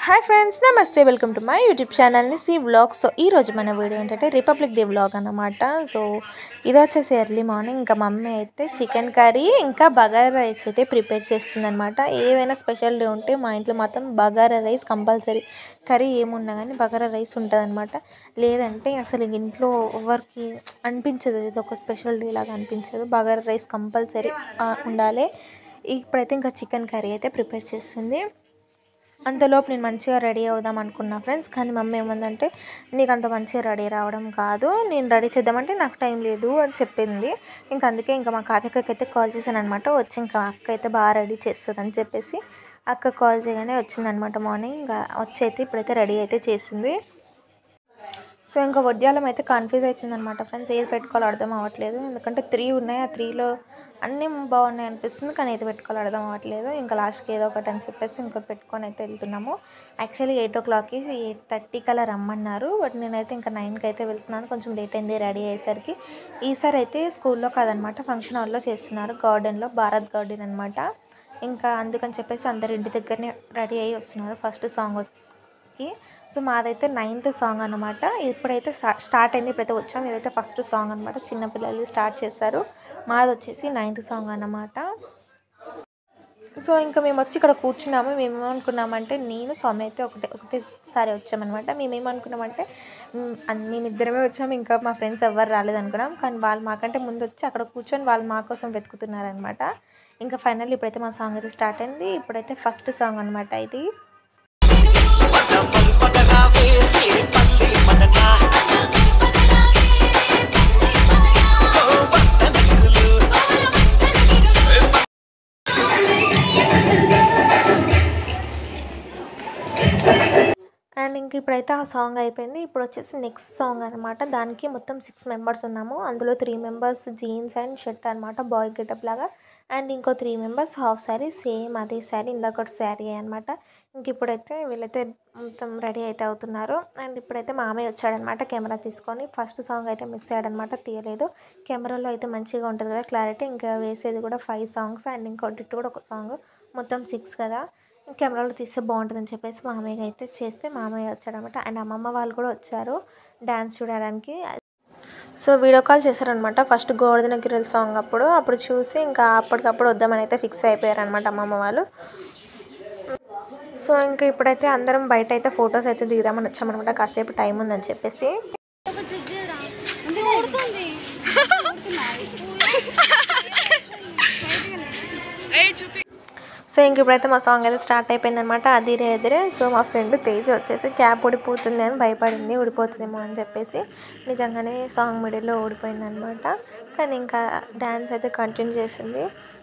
Hi friends నమస్తే welcome to my YouTube ఛానల్ని C vlog so ఈ రోజు మన వీడియో ఏంటంటే రిపబ్లిక్ డే వ్లాగ్ అన్నమాట సో ఇది వచ్చేసి ఎర్లీ మార్నింగ్ ఇంకా మమ్మీ అయితే చికెన్ కర్రీ ఇంకా బగారా రైస్ అయితే ప్రిపేర్ చేస్తుంది అనమాట ఏదైనా స్పెషల్ డే ఉంటే మా ఇంట్లో మాత్రం బగారా రైస్ కంపల్సరీ కర్రీ ఏమున్నా కానీ బగారా రైస్ ఉంటుంది లేదంటే అసలు ఇంట్లో ఎవరికి అనిపించదు ఇది ఒక స్పెషల్ డే లాగా అనిపించదు బగారా రైస్ కంపల్సరీ ఉండాలి ఇప్పుడైతే ఇంకా చికెన్ కర్రీ అయితే ప్రిపేర్ చేస్తుంది అంతలోపు నేను మంచిగా రెడీ అవుదాం అనుకున్నా ఫ్రెండ్స్ కానీ మమ్మీ ఏమందంటే నీకు అంత మంచిగా రెడీ రావడం కాదు నేను రెడీ చేద్దామంటే నాకు టైం లేదు అని చెప్పింది ఇంకా అందుకే ఇంకా మా కావ్యక్కకి అయితే కాల్ చేశాను అనమాట వచ్చి ఇంకా అక్క అయితే బాగా రెడీ చేస్తుంది అని చెప్పేసి అక్క కాల్ చేయగానే వచ్చిందనమాట మార్నింగ్ ఇంకా వచ్చి అయితే ఇప్పుడైతే రెడీ అయితే చేసింది సో ఇంకా వడ్యాలం అయితే కన్ఫ్యూజ్ అవుతుందన్నమాట ఫ్రెండ్స్ ఏది పెట్టుకోవాలో అర్థం అవ్వట్లేదు ఎందుకంటే త్రీ ఉన్నాయి ఆ త్రీలో అన్నీ బాగున్నాయి అనిపిస్తుంది కానీ ఏది పెట్టుకోవాలో అర్థం అవ్వట్లేదు ఇంకా లాస్ట్కి ఏదో ఒకటి అని చెప్పేసి ఇంకోటి పెట్టుకొని అయితే వెళ్తున్నాము యాక్చువల్లీ ఎయిట్ ఓ క్లాక్కి ఎయిట్ థర్టీకి అలా రమ్మన్నారు బట్ నేనైతే ఇంకా నైన్కి అయితే వెళ్తున్నాను కొంచెం లేట్ అయింది రెడీ అయ్యేసరికి ఈసారి అయితే స్కూల్లో కాదనమాట ఫంక్షన్ హాల్లో చేస్తున్నారు గార్డెన్లో భారత్ గార్డెన్ అనమాట ఇంకా అందుకని చెప్పేసి అందరు ఇంటి దగ్గరనే రెడీ అయ్యి వస్తున్నారు ఫస్ట్ సాంగ్కి సో మాదైతే నైన్త్ సాంగ్ అనమాట ఇప్పుడైతే స్టార్ట్ అయింది ఇప్పుడైతే వచ్చాం ఇదైతే ఫస్ట్ సాంగ్ అనమాట చిన్నపిల్లలు స్టార్ట్ చేశారు మాది వచ్చేసి నైన్త్ సాంగ్ అన్నమాట సో ఇంకా మేము వచ్చి ఇక్కడ కూర్చున్నాము మేము ఏమనుకున్నామంటే నేను స్వామి అయితే ఒకటే ఒకటేసారి వచ్చామన్నమాట మేము ఏమనుకున్నామంటే మేమిద్దరమే వచ్చాము ఇంకా మా ఫ్రెండ్స్ ఎవరు రాలేదనుకున్నాం కానీ వాళ్ళు మాకంటే ముందు వచ్చి అక్కడ కూర్చొని వాళ్ళు మా కోసం వెతుకుతున్నారనమాట ఇంకా ఫైనల్ ఇప్పుడైతే మా సాంగ్ అయితే స్టార్ట్ అయింది ఇప్పుడైతే ఫస్ట్ సాంగ్ అనమాట ఇది అండ్ ఇంక ఇప్పుడైతే ఆ సాంగ్ అయిపోయింది ఇప్పుడు వచ్చేసి నెక్స్ట్ సాంగ్ అనమాట దానికి మొత్తం సిక్స్ మెంబర్స్ ఉన్నాము అందులో three members jeans and shirt అనమాట బాయ్ గెటప్ లాగా అండ్ ఇంకో three members half sari same అదే శారీ ఇందాక శారీ అనమాట ఇంక ఇప్పుడైతే వీళ్ళైతే మొత్తం రెడీ అయితే అవుతున్నారు అండ్ ఇప్పుడైతే మామయ్య వచ్చాడనమాట కెమెరా తీసుకొని ఫస్ట్ సాంగ్ అయితే మిస్ అయ్యాడనమాట తీయలేదు కెమెరాలో అయితే మంచిగా ఉంటుంది కదా క్లారిటీ ఇంకా వేసేది కూడా ఫైవ్ సాంగ్స్ అండ్ ఇంకోటి కూడా ఒక సాంగ్ మొత్తం సిక్స్ కదా కెమెరాలో తీస్తే బాగుంటుందని చెప్పేసి మామయ్య అయితే చేస్తే మామయ్య వచ్చాడనమాట అండ్ అమ్మమ్మ వాళ్ళు కూడా వచ్చారు డ్యాన్స్ చూడడానికి సో వీడియో కాల్ చేశారనమాట ఫస్ట్ గోవర్ధన గిరిల్ సాంగ్ అప్పుడు అప్పుడు చూసి ఇంకా అప్పటికప్పుడు వద్దామని అయితే ఫిక్స్ అయిపోయారనమాట అమ్మమ్మ వాళ్ళు సో ఇంకా ఇప్పుడైతే అందరం బయట అయితే ఫొటోస్ అయితే దిగుదామని వచ్చామన్నమాట కాసేపు టైం ఉందని చెప్పేసి సో ఇంక ఇప్పుడైతే మా సాంగ్ అయితే స్టార్ట్ అయిపోయింది అనమాట అదిరే ఎదిరే సో మా ఫ్రెండ్ తేజ్ వచ్చేసి క్యాప్ ఊడిపోతుంది అని భయపడింది ఊడిపోతుందేమో అని చెప్పేసి నిజంగానే సాంగ్ మిడిల్లో ఊడిపోయింది అనమాట కానీ ఇంకా డ్యాన్స్ అయితే కంటిన్యూ చేసింది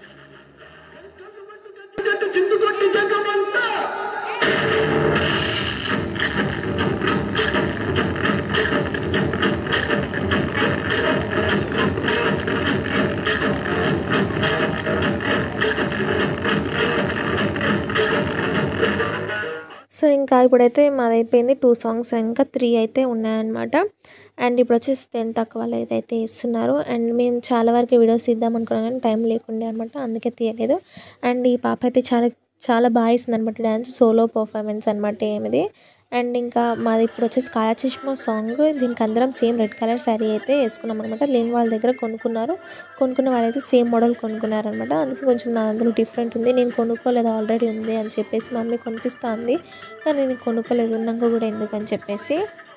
సో ఇంకా ఇప్పుడైతే మాది అయిపోయింది టూ సాంగ్స్ ఇంకా త్రీ అయితే ఉన్నాయన్నమాట అండ్ ఇప్పుడు వచ్చేసి టెన్త్ తక్కువ వాళ్ళు ఏదైతే ఇస్తున్నారు అండ్ మేము చాలా వరకు వీడియోస్ ఇద్దాం అనుకున్నాం కానీ టైం లేకుండే అనమాట అందుకే తీయలేదు అండ్ ఈ పాప అయితే చాలా చాలా బాగా ఇస్తుంది అనమాట డ్యాన్స్ సోలో పర్ఫార్మెన్స్ అనమాట ఏమిది అండ్ ఇంకా మాది ఇప్పుడు వచ్చేసి కాయాచిష్మా సాంగ్ దీనికి అందరం సేమ్ రెడ్ కలర్ శారీ అయితే వేసుకున్నాం అనమాట లేని వాళ్ళ దగ్గర కొనుక్కున్నారు కొనుక్కున్న వాళ్ళైతే సేమ్ మోడల్ కొనుక్కున్నారు అనమాట అందుకే కొంచెం నా అందులో డిఫరెంట్ ఉంది నేను కొనుక్కోలేదు ఆల్రెడీ ఉంది అని చెప్పేసి మమ్మీ కొనిపిస్తా ఉంది కానీ నేను కొనుక్కోలేదు ఉన్నాక కూడా ఎందుకు అని చెప్పేసి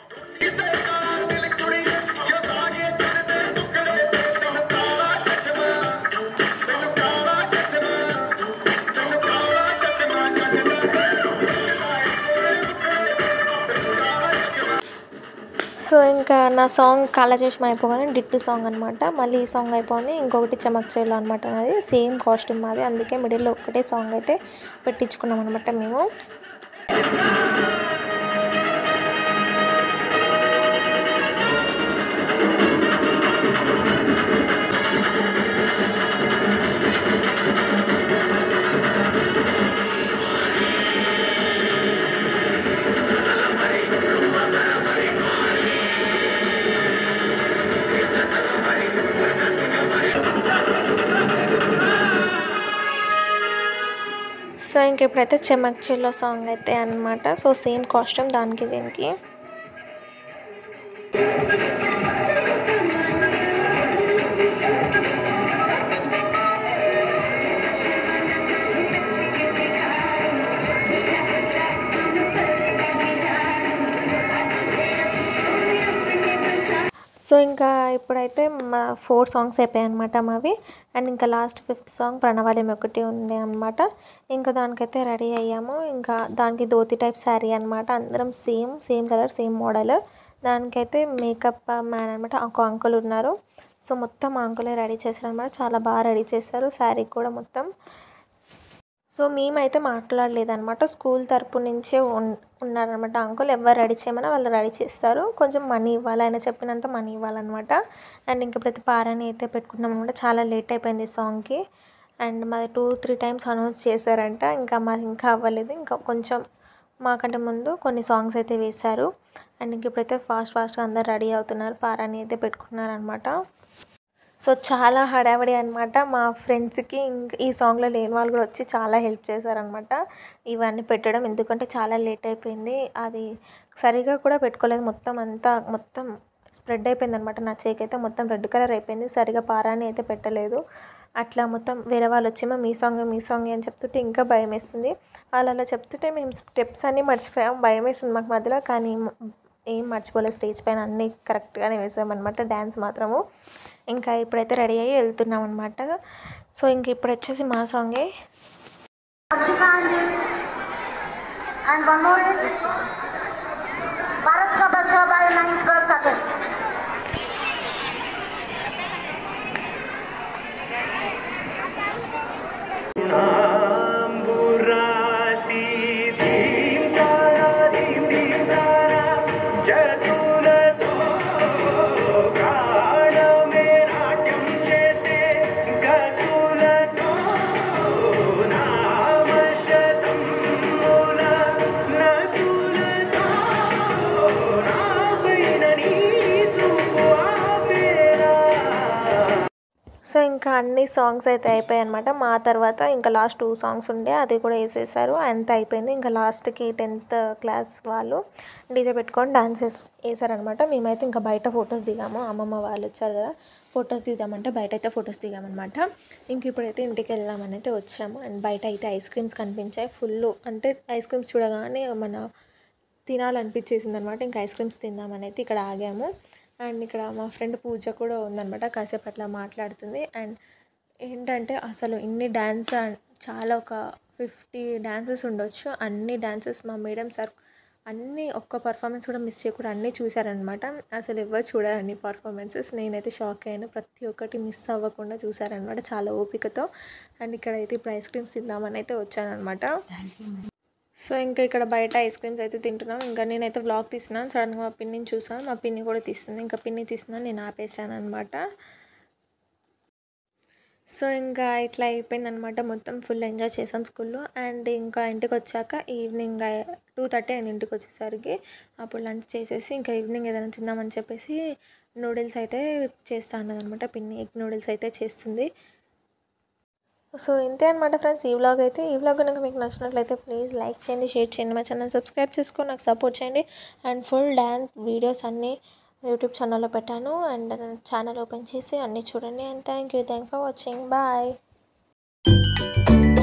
సో ఇంకా నా సాంగ్ కాలచేష్మ అయిపోగానే డిట్టు సాంగ్ అనమాట మళ్ళీ ఈ సాంగ్ అయిపోయింది ఇంకొకటి చమక్ చేయాలి అనమాట అది సేమ్ కాస్ట్యూమ్ మాది అందుకే మిడిల్లో ఒకటే సాంగ్ అయితే పెట్టించుకున్నాం అనమాట మేము సో ఇంక ఇప్పుడైతే చెమక్ చిల్లో సాంగ్ అయితే అనమాట సో సేమ్ కాస్ట్యూమ్ దానికి దీనికి సో ఇంకా ఇప్పుడైతే మా ఫోర్ సాంగ్స్ అయిపోయాయి అనమాట మావి అండ్ ఇంకా లాస్ట్ ఫిఫ్త్ సాంగ్ ప్రణవాలయం ఒకటి ఉండే అనమాట ఇంకా దానికైతే రెడీ అయ్యాము ఇంకా దానికి ధోతి టైప్ శారీ అనమాట అందరం same same colour same model దానికైతే మేకప్ మ్యాన్ అనమాట ఒక అంకుల్ ఉన్నారు సో మొత్తం ఆ అంకులే రెడీ చేశారు అనమాట చాలా బాగా రెడీ చేశారు శారీ కూడా మొత్తం సో మేమైతే మాట్లాడలేదన్నమాట స్కూల్ తరపు నుంచే ఉన్ ఉన్నారనమాట అంకుల్ ఎవరు రెడీ చేయమన్నా వాళ్ళు రెడీ చేస్తారు కొంచెం మనీ ఇవ్వాలి ఆయన చెప్పినంత మనీ ఇవ్వాలన్నమాట అండ్ ఇంకా ప్రతి పారాని అయితే పెట్టుకున్నాం అనమాట చాలా లేట్ అయిపోయింది సాంగ్కి అండ్ మాది టూ త్రీ టైమ్స్ అనౌన్స్ చేశారంట ఇంకా మాది ఇంకా అవ్వలేదు ఇంకా కొంచెం మాకంటే ముందు కొన్ని సాంగ్స్ అయితే వేశారు అండ్ ఇంక ఇప్పుడైతే ఫాస్ట్ ఫాస్ట్గా అందరు రెడీ అవుతున్నారు పారాని అయితే పెట్టుకున్నారనమాట సో చాలా హడావిడి అనమాట మా ఫ్రెండ్స్కి ఇంక ఈ సాంగ్లో లేని వాళ్ళు కూడా వచ్చి చాలా హెల్ప్ చేశారనమాట ఇవన్నీ పెట్టడం ఎందుకంటే చాలా లేట్ అయిపోయింది అది సరిగా కూడా పెట్టుకోలేదు మొత్తం అంతా మొత్తం స్ప్రెడ్ అయిపోయింది అనమాట నా చేకి అయితే మొత్తం రెడ్ కలర్ అయిపోయింది సరిగా పారాని అయితే పెట్టలేదు అట్లా మొత్తం వేరే వాళ్ళు వచ్చేమో మీ సాంగ్ మీ సాంగ్ అని చెప్తుంటే ఇంకా భయం వేస్తుంది వాళ్ళు అలా చెప్తుంటే మేము స్టెప్స్ అన్నీ మర్చిపోయాం భయం వేస్తుంది మాకు మధ్యలో కానీ ఏం మర్చిపోలేదు స్టేజ్ పైన అన్నీ కరెక్ట్గానే వేసామన్నమాట డ్యాన్స్ మాత్రము ఇంకా ఇప్పుడైతే రెడీ అయ్యి వెళ్తున్నాం అనమాట సో ఇంక ఇప్పుడు వచ్చేసి మా సాంగే Arshika Anjil. And one more is Bharat Ka Bacha by 9th birth second. అంబురాసి ధీం తారా ధీం ధీం తారా జతులతో ప్రాణమే నాట్యం చేసే గతులతో నామశతం మూల నదులతో నాపైన నీ చూపు ఆపేరా సో ఇంకా అన్ని సాంగ్స్ అయితే అయిపోయాయి అనమాట మా తర్వాత ఇంకా లాస్ట్ టూ సాంగ్స్ ఉండే అది కూడా వేసేసారు అంత అయిపోయింది ఇంకా లాస్ట్కి టెన్త్ క్లాస్ వాళ్ళు డీజే పెట్టుకొని డాన్స్ వేసారనమాట మేమైతే ఇంకా బయట ఫొటోస్ దిగాము అమ్మమ్మ వాళ్ళు వచ్చారు కదా ఫొటోస్ దిగామంటే బయట అయితే ఫొటోస్ దిగామన్నమాట ఇంక ఇప్పుడైతే ఇంటికి వెళ్దామని అయితే వచ్చాము అండ్ బయట అయితే ఐస్ క్రీమ్స్ కనిపించాయి ఫుల్ అంటే ఐస్ క్రీమ్స్ చూడగానే మన తినాలనిపించేసింది అనమాట ఇంకా ఐస్ క్రీమ్స్ తిందామని అయితే ఇక్కడ ఆగాము అండ్ ఇక్కడ మా ఫ్రెండ్ పూజ కూడా ఉందన్నమాట కాసేపు అట్లా మాట్లాడుతుంది అండ్ ఏంటంటే అసలు ఇన్ని డ్యాన్స్ చాలా ఒక ఫిఫ్టీ డ్యాన్సెస్ ఉండొచ్చు అన్ని డ్యాన్సెస్ మా మేడం సార్ అన్నీ ఒక్క పర్ఫార్మెన్స్ కూడా మిస్ చేయకుండా అన్నీ చూశారనమాట అసలు ఎవరు చూడాలి అన్ని పర్ఫార్మెన్సెస్ నేనైతే షాక్ అయ్యాను ప్రతి ఒక్కటి మిస్ అవ్వకుండా చూశారనమాట చాలా ఓపికతో అండ్ ఇక్కడైతే ఇప్పుడు ఐస్ క్రీమ్స్ తిందామని అయితే వచ్చానమాట సో ఇంకా ఇక్కడ బయట ఐస్ క్రీమ్స్ అయితే తింటున్నాం ఇంకా నేనైతే వ్లాగ్ తీస్తున్నాను సడన్గా మా పిన్నిని చూసాను మా పిన్ని కూడా తీస్తుంది ఇంకా పిన్ని తీస్తున్నాను నేను ఆపేసాను అనమాట సో ఇంకా ఇట్లా అయిపోయింది అనమాట మొత్తం ఫుల్ ఎంజాయ్ చేసాం స్కూల్లో అండ్ ఇంకా ఇంటికి వచ్చాక ఈవినింగ్ టూ థర్టీ అయింది ఇంటికి వచ్చేసరికి అప్పుడు లంచ్ చేసేసి ఇంకా ఈవినింగ్ ఏదైనా తిందామని చెప్పేసి నూడిల్స్ అయితే చేస్తా అన్నది అనమాట పిన్ని ఎగ్ నూడిల్స్ అయితే చేస్తుంది సో ఇంతే అనమాట ఫ్రెండ్స్ ఈ వ్లాగ్ అయితే ఈ వ్లాగ్ కనుక మీకు నచ్చినట్లయితే ప్లీజ్ లైక్ చేయండి షేర్ చేయండి మా ఛానల్ సబ్స్క్రైబ్ చేసుకొని నాకు సపోర్ట్ చేయండి అండ్ ఫుల్ డ్యాన్స్ వీడియోస్ అన్నీ యూట్యూబ్ ఛానల్లో పెట్టాను అండ్ ఛానల్ ఓపెన్ చేసి అన్నీ చూడండి and thank you thank for watching bye